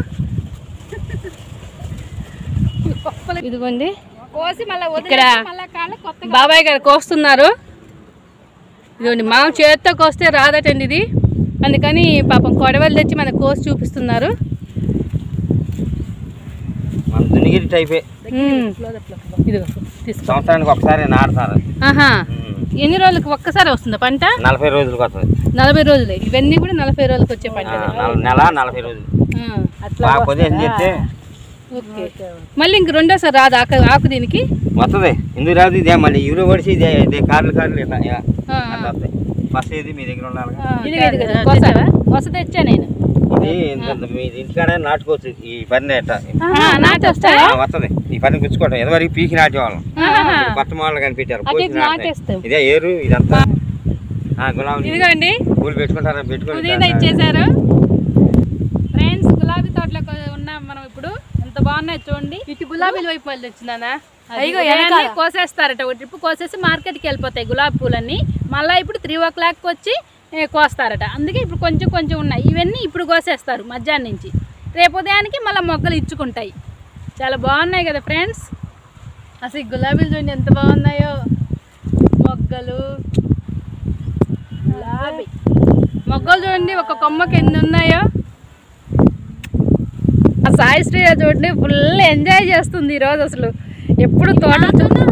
Speaker 1: ఇదిగోండి
Speaker 3: కోసి మళ్ళీ
Speaker 1: ఇక్కడ
Speaker 3: వదిలేసి మళ్ళీ కాళ్ళ కొత్త
Speaker 1: బాబాయ్ గారు కోస్తున్నారు ఇదిగోండి మా చేత్తో కోస్తే రాదటండి ఇది అందుకని పాపం కొడవలు తెచ్చి మనకు కోసి చూపిస్తున్నారు
Speaker 7: మన దునిగిరి టైపే
Speaker 1: ఉమ్. ఇదిగో తీసుకో
Speaker 7: సంవత్సరానికి ఒకసారి నాడతారు
Speaker 1: ఆహా ఎన్ని రోజులకు ఒక్కసారి వస్తుందా పంట
Speaker 7: నలభై రోజులకు వస్తుంది
Speaker 1: నలభై రోజులే ఇవన్నీ కూడా నలభై రోజులకు వచ్చే పంట
Speaker 7: ఆ, నల- నెల నలభై రోజులు
Speaker 1: ఆ,
Speaker 7: బాగా పొజిషన్ చెప్తే
Speaker 1: ఓకే మళ్ళీ ఇంక రెండోసారి రాదు ఆకు ఆకు దీనికి
Speaker 7: వస్తుంది ఎందుకు రాదు ఇదే మళ్ళీ ఇవి పడిచి ఇదే ఇదే కార్లు కార్లు ఇట్లా ఇలా
Speaker 1: ఆ,
Speaker 7: అట్లా వస్తాయి ఫస్ట్ ఇది మీ దగ్గర ఉండాలి
Speaker 1: ఆ,
Speaker 3: ఇది
Speaker 1: ఇది
Speaker 3: కదా
Speaker 1: కదా,
Speaker 3: కొస
Speaker 1: తెచ్చావా?
Speaker 3: కొస తెచ్చా నేను
Speaker 7: ఇది ఇంత మీ ఇంటికాడ నాటుకోవచ్చు ఈ పని ఎట్లా
Speaker 1: నాటి వస్తాయా
Speaker 7: వస్తుంది ఈ పని గుచ్చుకోవటం ఎదవరకు పీకి నాటేవాళ్ళం
Speaker 1: ఆహా.
Speaker 7: ఇప్పుడు కొత్త మోడల్ కనిపెట్టారు
Speaker 1: అటు
Speaker 7: కోసి
Speaker 1: ఇటు
Speaker 7: నాటుతాయి.
Speaker 1: నాటేస్తాం.
Speaker 7: ఇదే ఏరు ఇదంతా ఆ, గులాబీ
Speaker 1: ఇదిగోండి
Speaker 7: పూలు పెట్టుకుంటారా పెట్టుకుని
Speaker 1: పుదీనా ఇచ్చేసారు
Speaker 3: ఫ్రెండ్స్ గులాబీ తోటలోకి ఉన్నాం మనం ఇప్పుడు ఎంత బాగున్నాయి చూడండి
Speaker 1: ఇటు గులాబీల వైపు మళ్ళీ వచ్చిందానా
Speaker 6: అయ్యో
Speaker 3: ఇవన్నీ కోసేస్తారట ఒక ట్రిప్ కోసేసి మార్కెట్కి వెళ్ళిపోతాయి గులాబీ పూలన్నీ మళ్ళీ ఇప్పుడు త్రీ ఓ క్లాక్కి వచ్చి ఏ, కోస్తారట అందుకే ఇప్పుడు కొంచెం కొంచెం ఉన్నాయి ఇవన్నీ ఇప్పుడు కోసేస్తారు మధ్యాహ్నం నుంచి రేపు ఉదయానికి మళ్ళీ మొగ్గలు ఇచ్చుకుంటాయి చాలా బాగున్నాయి కదా ఫ్రెండ్స్
Speaker 1: అసలు ఈ గులాబీలు చూడండి ఎంత బాగున్నాయో మొగ్గలు
Speaker 3: గులాబీ
Speaker 1: మొగ్గలు చూడండి ఒక కొమ్మకి ఎన్ని ఉన్నాయో
Speaker 3: ఆ సాయి శ్రీ చూడండి ఫుల్ ఎంజాయ్ చేస్తుంది ఈరోజు అసలు ఎప్పుడు తోట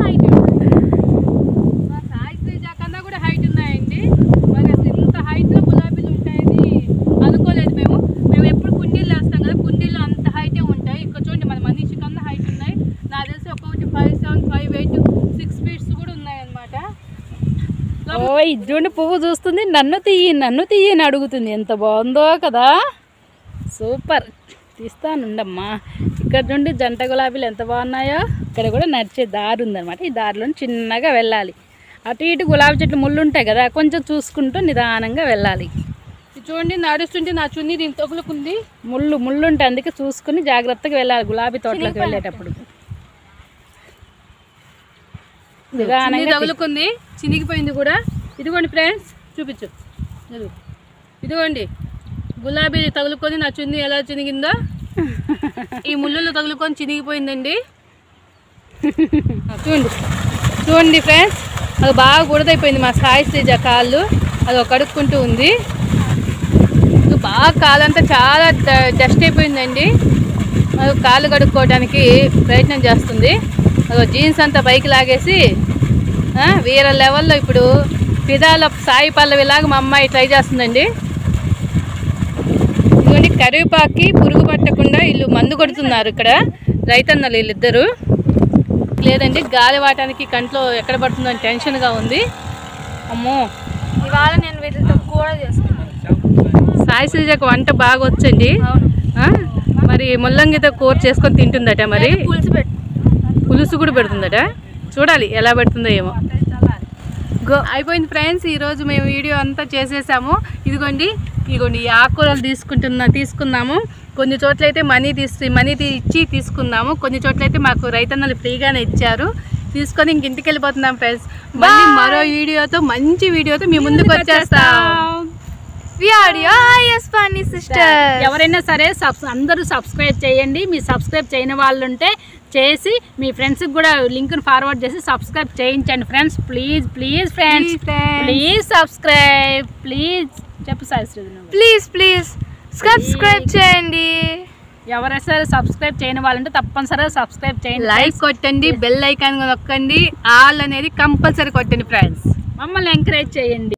Speaker 1: మా సాయి శ్రీజ కన్నా కూడా హైట్ ఉన్నాయండి మరి అసలు ఇంత హైట్లో గులాబీలు ఉంటాయని అనుకోలేదు మేము మేము ఎప్పుడు కుండీలు వేస్తాం కదా కుండీలు అంత హైటే ఉంటాయి ఇక్కడ చూడండి మన మనిషి కన్నా హైట్ ఉన్నాయి నాకు తెలిసి ఒక్కొక్కటి five seven five eight six feets కూడా ఉన్నాయన్నమాట
Speaker 3: ఓ ఇద్దుండి పువ్వు చూస్తుంది నన్ను తీయి నన్ను తీయి అని అడుగుతుంది ఎంత బాగుందో కదా సూపర్ తీస్తానుండమ్మా ఇక్కడ నుండి జంట గులాబీలు ఎంత బాగున్నాయో ఇక్కడ కూడా నడిచే దారి ఉందన్నమాట ఈ దారిలో చిన్నగా వెళ్ళాలి అటు ఇటు గులాబీ చెట్లు ముళ్ళు ఉంటాయి కదా కొంచెం చూసుకుంటూ నిదానంగా వెళ్ళాలి
Speaker 1: ఇది చూడండి నడుస్తుంటే నా చున్నీ దీని తగులుకుంది
Speaker 3: ముళ్ళు ముళ్ళు ఉంటాయి అందుకే చూసుకుని జాగ్రత్తగా వెళ్ళాలి గులాబీ తోటలోకి వెళ్ళేటప్పుడు
Speaker 1: చున్నీ
Speaker 3: నిదానంగా
Speaker 1: తగులుకుంది చినిగిపోయింది కూడా ఇదిగోండి ఫ్రెండ్స్ చూపించు ఇదిగో. ఇదిగోండి గులాబీ తగులుకొని నా చున్నీ ఎలా చినిగిందో ఈ ముళ్ళులు తగులుకొని చినిగిపోయిందండి ఆ, చూడండి చూడండి ఫ్రెండ్స్ అది బాగా గుడదైపోయింది మా సాయి శ్రీజ కాళ్ళు అది ఒక కడుక్కుంటూ ఉంది ఇది బాగా కాలంతా చాలా డ- డస్ట్ అయిపోయిందండి అది కాళ్ళు కడుక్కోవడానికి ప్రయత్నం చేస్తుంది అది జీన్స్ అంతా పైకి లాగేసి ఆ, వేరే లెవెల్లో ఇప్పుడు పిదాల సాయి పల్లవిలాగా మా అమ్మాయి ట్రై చేస్తుందండి ఇదిగోండి కరివేపాకి పురుగు పట్టకుండా వీళ్ళు మందు కొడుతున్నారు ఇక్కడ రైతన్నలు వీళ్ళిద్దరు లేదండి గాలి వాటానికి కంట్లో ఎక్కడ పడుతుందో అని టెన్షన్గా ఉంది అమ్మో
Speaker 6: ఇవాళ నేను వీటితో కూర చేసుకున్నాను
Speaker 1: సాయి శ్రీజకు వంట బాగా వచ్చండి
Speaker 6: అవును
Speaker 1: ఆ? మరి ముల్లంగితో కూర చేసుకొని తింటుందట మరి
Speaker 6: పులుసు పెట్టు
Speaker 1: పులుసు కూడా పెడుతుందట చూడాలి ఎలా పెడుతుందో ఏమో గో అయిపోయింది ఫ్రెండ్స్ ఈరోజు మేము వీడియో అంతా చేసేసాము ఇదిగోండి ఇదిగోండి ఈ ఆకుకూరలు తీసుకుంటున్నా తీసుకున్నాము కొన్ని చోట్ల అయితే మనీ తీసి మనీ తీ- ఇచ్చి తీసుకున్నాము కొన్ని చోట్ల అయితే మాకు రైతన్నలు ఫ్రీగానే ఇచ్చారు తీసుకొని ఇంక ఇంటికి వెళ్ళిపోతున్నాం ఫ్రెండ్స్ మళ్ళీ మరో వీడియోతో మంచి వీడియోతో మీ ముందుకు వచ్చేస్తాం
Speaker 6: we are your funny sister
Speaker 3: ఎవరైనా సరే సబ్ అందరూ సబ్స్క్రైబ్ చేయండి మీ సబ్స్క్రైబ్ చేయని వాళ్ళు ఉంటే చేసి మీ ఫ్రెండ్స్కి కూడా లింక్ని ఫార్వర్డ్ చేసి సబ్స్క్రైబ్ చేయించండి friends please please friends please subscribe please చెప్పు సాయిశ్రీ నువ్వు
Speaker 6: ప్లీజ్ ప్లీజ్ సబ్స్క్రైబ్ చేయండి
Speaker 3: ఎవరైనా సరే సబ్స్క్రైబ్ చేయని వాళ్ళంటే తప్పనిసరిగా సబ్స్క్రైబ్ చేయండి
Speaker 1: లైక్ కొట్టండి బెల్ ఐకాన్ నొక్కండి ఆల్ అనేది కంపల్సరీ కొట్టండి ఫ్రెండ్స్
Speaker 3: మమ్మల్ని ఎంకరేజ్ చేయండి